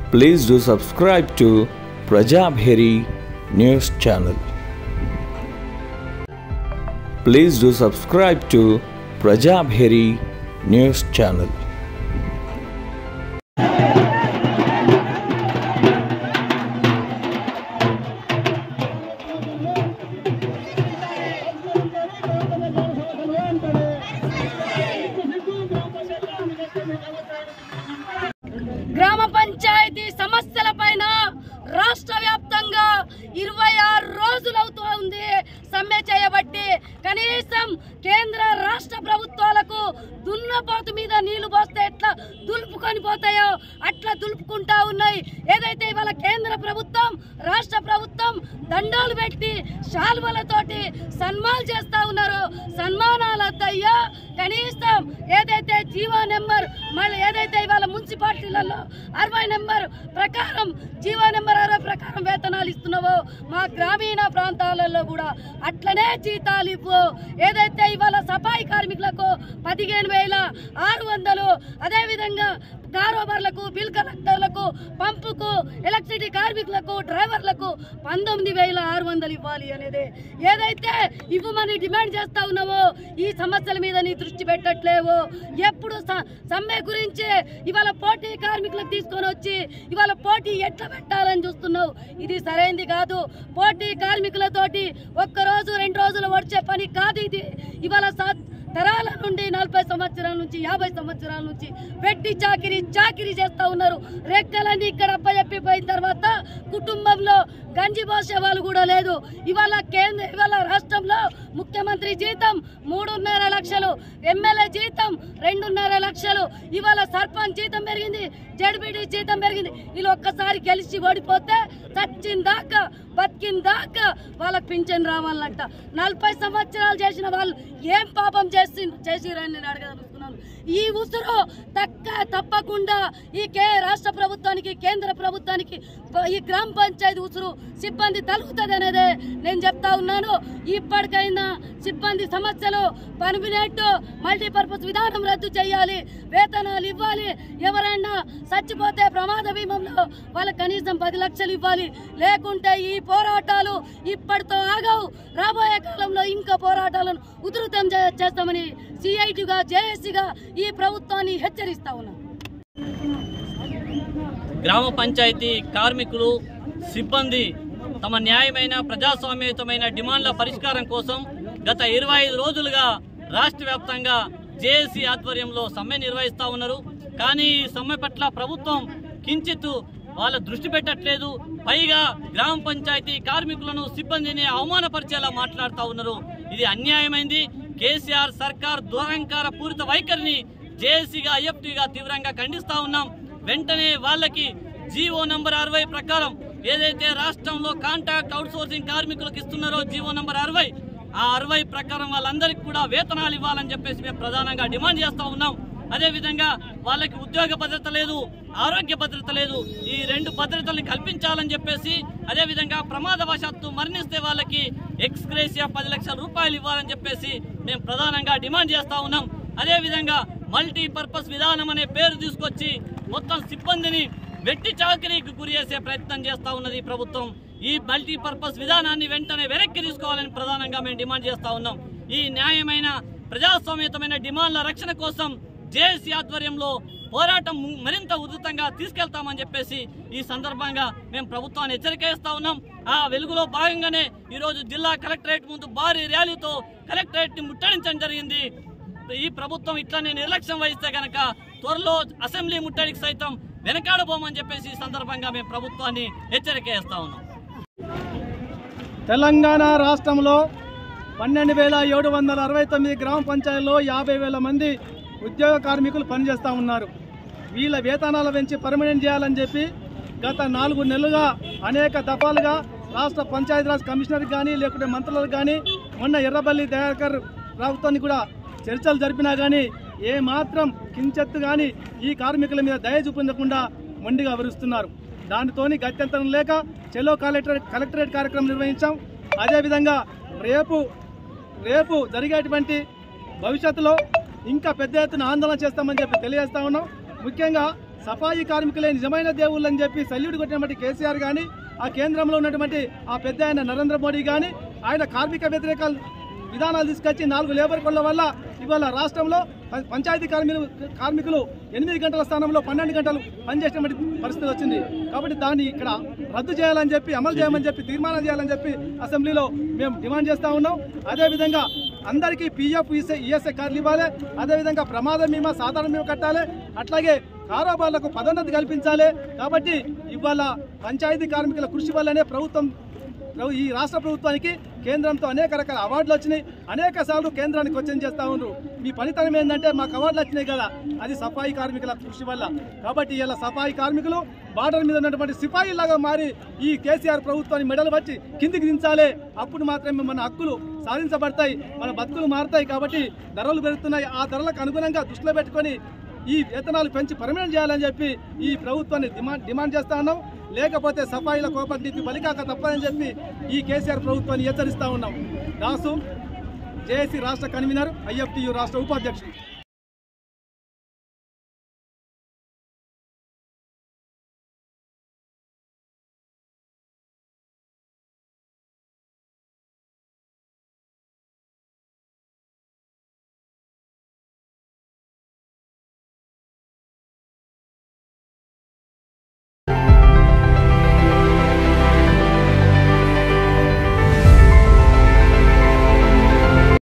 Please do subscribe to Prajabheri News channel. Please do subscribe to Prajabheri News channel. గ్రామ పంచాయతీ సమస్యల పైన రాష్ట్ర వ్యాప్తంగా ఇరవై ఆరు రోజులవుతూ ఉంది సమ్మె చేయబట్టి కనీసం కేంద్ర రాష్ట్ర ప్రభుత్వాలకు దున్నపోతు మీద నీళ్లు పోస్తే ఎట్లా దులుపుకొని పోతాయో అట్లా దులుపుకుంటా ఉన్నాయి ఏదైతే ఇవాళ కేంద్ర ప్రభుత్వం రాష్ట్ర ప్రభుత్వం దండాలు పెట్టి శాల్వలతోటి సన్మానాలు చేస్తా ఉన్నారు సన్మానాలు వద్దయ్యా కనీసం ఏదైతే జీవో నెంబర్ మళ్ళీ ఏదైతే ఇవాళ మున్సిపాలిటీలలో అరవై నెంబర్ ప్రకారం జీవో నెంబర్ అరవై ప్రకారం వేతనాలు ఇస్తున్నావో మా గ్రామీణ ప్రాంతాలలో కూడా అట్లనే జీతాలు ఇవ్వు ఏదైతే ఇవాళ సఫాయి కార్మికులకు పదిహేను వేల ఆరు వందలు అదేవిధంగా కారోబార్లకు బిల్ కలెక్టర్లకు పంపుకు ఎలక్ట్రిసిటీ కార్మికులకు డ్రైవర్లకు పంతొమ్మిది వేల ఆరు వందలు ఇవ్వాలి అనేది ఏదైతే ఇవ్వమని డిమాండ్ చేస్తా ఉన్నావో ఈ సమస్యల మీద నీ దృష్టి పెట్టట్లేవు ఎప్పుడు స- సమ్మె గురించి ఇవాళ పోటీ కార్మికులకు తీసుకొని వచ్చి ఇవాళ పోటీ ఎట్లా పెట్టాలని చూస్తున్నావు ఇది సరైంది కాదు పోటీ కార్మికులతోటి ఒక్క రోజు రెండు రోజులు వచ్చే పని కాదు ఇది ఇవాళ సా- తరాల నుండి నలభై సంవత్సరాల నుంచి యాభై సంవత్సరాల నుంచి పెట్టి చాకిరి చాకిరి చేస్తా ఉన్నారు రెక్కలన్నీ ఇక్కడ అప్పచెప్పిపోయిన తర్వాత కుటుంబంలో గంజి పోసే వాళ్ళు కూడా లేదు ఇవాళ కేంద్ర ఇవాళ రాష్ట్రంలో ముఖ్యమంత్రి జీతం మూడున్నర లక్షలు ఎమ్మెల్యే జీతం రెండున్నర లక్షలు ఇవాళ సర్పంచ్ జీతం పెరిగింది జడ్పీటీ జీతం పెరిగింది వీళ్ళు ఒక్కసారి గెలిచి ఓడిపోతే చచ్చిన దాకా బతికిన దాకా వాళ్ళకి పింఛన్ రావాలంట నలభై సంవత్సరాలు చేసిన వాళ్ళు ఏం పాపం చేసి చేసిరని నేను అడగదలుచుకున్నాను ఈ ఉసురు తక్క తప్పకుండా ఈ కే రాష్ట్ర ప్రభుత్వానికి కేంద్ర ప్రభుత్వానికి ప- ఈ గ్రామ పంచాయతీ ఉసురు సిబ్బంది తలుగుతుంది అనేదే నేను చెప్తా ఉన్నాను ఇప్పటికైనా సిబ్బంది సమస్యలు పర్మినెంట్ మల్టీపర్పస్ విధానం రద్దు చేయాలి వేతనాలు ఇవ్వాలి ఎవరైనా చచ్చిపోతే ప్రమాద బీమంలో వాళ్ళకి కనీసం పది లక్షలు ఇవ్వాలి లేకుంటే ఈ పోరాటాలు ఇప్పటితో ఆగవు రాబోయే కాలంలో ఇంకా పోరాటాలను ఉధృతం చే- చేస్తామని సిఐటిగా జేఏసీగా ఈ ప్రభుత్వాన్ని హెచ్చరిస్తా ఉన్నాం గ్రామ పంచాయతీ కార్మికులు సిబ్బంది తమ న్యాయమైన ప్రజాస్వామ్యయుతమైన డిమాండ్ల పరిష్కారం కోసం గత ఇరవై ఐదు రోజులుగా రాష్ట్ర వ్యాప్తంగా జేఏసీ ఆధ్వర్యంలో సమ్మె నిర్వహిస్తా ఉన్నారు కానీ ఈ సమ్మె పట్ల ప్రభుత్వం కించిత్ వాళ్ళ దృష్టి పెట్టట్లేదు పైగా గ్రామ పంచాయతీ కార్మికులను సిబ్బందిని అవమానపరిచేలా మాట్లాడుతూ ఉన్నారు ఇది అన్యాయమైంది కేసీఆర్ సర్కార్ దురహంకార పూరిత వైఖరిని జేఏసీగా ఐఎఫ్టీగా తీవ్రంగా ఖండిస్తా ఉన్నాం వెంటనే వాళ్ళకి జీవో నంబర్ అరవై ప్రకారం ఏదైతే రాష్ట్రంలో కాంట్రాక్ట్ అవుట్సోర్సింగ్ కార్మికులకు ఇస్తున్నారో జీవో నంబర్ అరవై ఆ అరవై ప్రకారం వాళ్ళందరికీ కూడా వేతనాలు ఇవ్వాలని చెప్పేసి మేము ప్రధానంగా డిమాండ్ చేస్తా ఉన్నాం అదే విధంగా వాళ్ళకి ఉద్యోగ భద్రత లేదు ఆరోగ్య భద్రత లేదు ఈ రెండు భద్రతల్ని కల్పించాలని చెప్పేసి అదే విధంగా ప్రమాదవశాత్తు మరణిస్తే వాళ్ళకి ఎక్స్గ్రేసియా పది లక్షల రూపాయలు ఇవ్వాలని చెప్పేసి మేము ప్రధానంగా డిమాండ్ చేస్తా ఉన్నాం అదే విధంగా మల్టీ పర్పస్ విధానం అనే పేరు తీసుకొచ్చి మొత్తం సిబ్బందిని వెట్టి చాకరీకి గురి చేసే ప్రయత్నం చేస్తా ఉన్నది ఈ ప్రభుత్వం ఈ మల్టీ పర్పస్ విధానాన్ని వెంటనే వెనక్కి తీసుకోవాలని ప్రధానంగా మేము డిమాండ్ చేస్తా ఉన్నాం ఈ న్యాయమైన ప్రజాస్వామ్యతమైన డిమాండ్ల రక్షణ కోసం జేఏసీ ఆధ్వర్యంలో పోరాటం ము- మరింత ఉధృతంగా తీసుకెళ్తామని చెప్పేసి ఈ సందర్భంగా మేము ప్రభుత్వాన్ని హెచ్చరిక చేస్తా ఉన్నాం ఆ వెలుగులో భాగంగానే ఈరోజు జిల్లా కలెక్టరేట్ ముందు భారీ ర్యాలీతో కలెక్టరేట్ ని ముట్టడించడం జరిగింది ఈ ప్రభుత్వం ఇట్లానే నిర్లక్ష్యం వహిస్తే గనక త్వరలో అసెంబ్లీ ముట్టడికి సైతం వెనకాడబోమని చెప్పేసి ఈ సందర్భంగా మేము ప్రభుత్వాన్ని హెచ్చరిక చేస్తా ఉన్నాం తెలంగాణ రాష్ట్రంలో పన్నెండు వేల ఏడు వందల అరవై తొమ్మిది గ్రామ పంచాయతీల్లో యాభై వేల మంది ఉద్యోగ కార్మికులు పనిచేస్తూ ఉన్నారు వీళ్ళ వేతనాలు పెంచి పర్మనెంట్ చేయాలని చెప్పి గత నాలుగు నెలలుగా అనేక దఫాలుగా రాష్ట్ర పంచాయతీరాజ్ కమిషనర్ కానీ లేకుంటే మంత్రులకు కానీ మొన్న ఎర్రబల్లి దయాకర్ రావుతోని కూడా చర్చలు జరిపినా కానీ ఏ మాత్రం కించెత్తు కానీ ఈ కార్మికుల మీద దయ చూపించకుండా మొండిగా వివరిస్తున్నారు దానితోని గత్యంతరం లేక చెలో కలెక్టరేట్ కలెక్టరేట్ కార్యక్రమం నిర్వహించాం అదేవిధంగా రేపు రేపు జరిగేటువంటి భవిష్యత్తులో ఇంకా పెద్ద ఎత్తున ఆందోళన చేస్తామని చెప్పి తెలియజేస్తా ఉన్నాం ముఖ్యంగా సఫాయి కార్మికులే నిజమైన దేవుళ్ళు అని చెప్పి సల్యూట్ కొట్టినటువంటి కేసీఆర్ కానీ ఆ కేంద్రంలో ఉన్నటువంటి ఆ పెద్ద ఆయన నరేంద్ర మోడీ కానీ ఆయన కార్మిక వ్యతిరేక విధానాలు తీసుకొచ్చి నాలుగు లేబర్ కోడ్ల వల్ల ఇవాళ రాష్ట్రంలో పం- పంచాయతీ కార్మికులు కార్మికులు ఎనిమిది గంటల స్థానంలో పన్నెండు గంటలు పనిచేసినటువంటి పరిస్థితి వచ్చింది కాబట్టి దాన్ని ఇక్కడ రద్దు చేయాలని చెప్పి అమలు చేయమని చెప్పి తీర్మానం చేయాలని చెప్పి అసెంబ్లీలో మేము డిమాండ్ చేస్తా ఉన్నాం అదేవిధంగా అందరికీ పీఎఫ్ ఈఎస్ఐ కార్డులు ఇవ్వాలి అదేవిధంగా ప్రమాద బీమా సాధారణ బీమా కట్టాలి అట్లాగే కారోబార్లకు పదోన్నతి కల్పించాలి కాబట్టి ఇవాళ పంచాయతీ కార్మికుల కృషి వల్లనే ప్రభుత్వం ప్రభు- ఈ రాష్ట్ర ప్రభుత్వానికి కేంద్రంతో అనేక రకాల అవార్డులు వచ్చినాయి అనేక సార్లు కేంద్రానికి క్వశ్చన్ చేస్తా ఉన్నారు మీ పనితనం ఏంటంటే మాకు అవార్డులు వచ్చినాయి కదా అది సఫాయి కార్మికుల కృషి వల్ల కాబట్టి ఇలా సఫాయి కార్మికులు బార్డర్ మీద ఉన్నటువంటి సిపాయిలాగా మారి ఈ కేసీఆర్ ప్రభుత్వాన్ని మెడలు వచ్చి కిందికి దించాలి అప్పుడు మాత్రమే మన హక్కులు సాధించబడతాయి మన బతుకులు మారుతాయి కాబట్టి ధరలు పెరుగుతున్నాయి ఆ ధరలకు అనుగుణంగా దృష్టిలో పెట్టుకొని ఈ వేతనాలు పెంచి పర్మనెంట్ చేయాలని చెప్పి ఈ ప్రభుత్వాన్ని డిమాండ్ డిమాండ్ చేస్తా ఉన్నాం లేకపోతే సఫాయిల కోపం నీతి బలికాక తప్పదని చెప్పి ఈ కేసీఆర్ ప్రభుత్వాన్ని హెచ్చరిస్తా ఉన్నాం దాసు జేఏసీ రాష్ట్ర కన్వీనర్ ఐఎఫ్టియు రాష్ట్ర ఉపాధ్యక్షుడు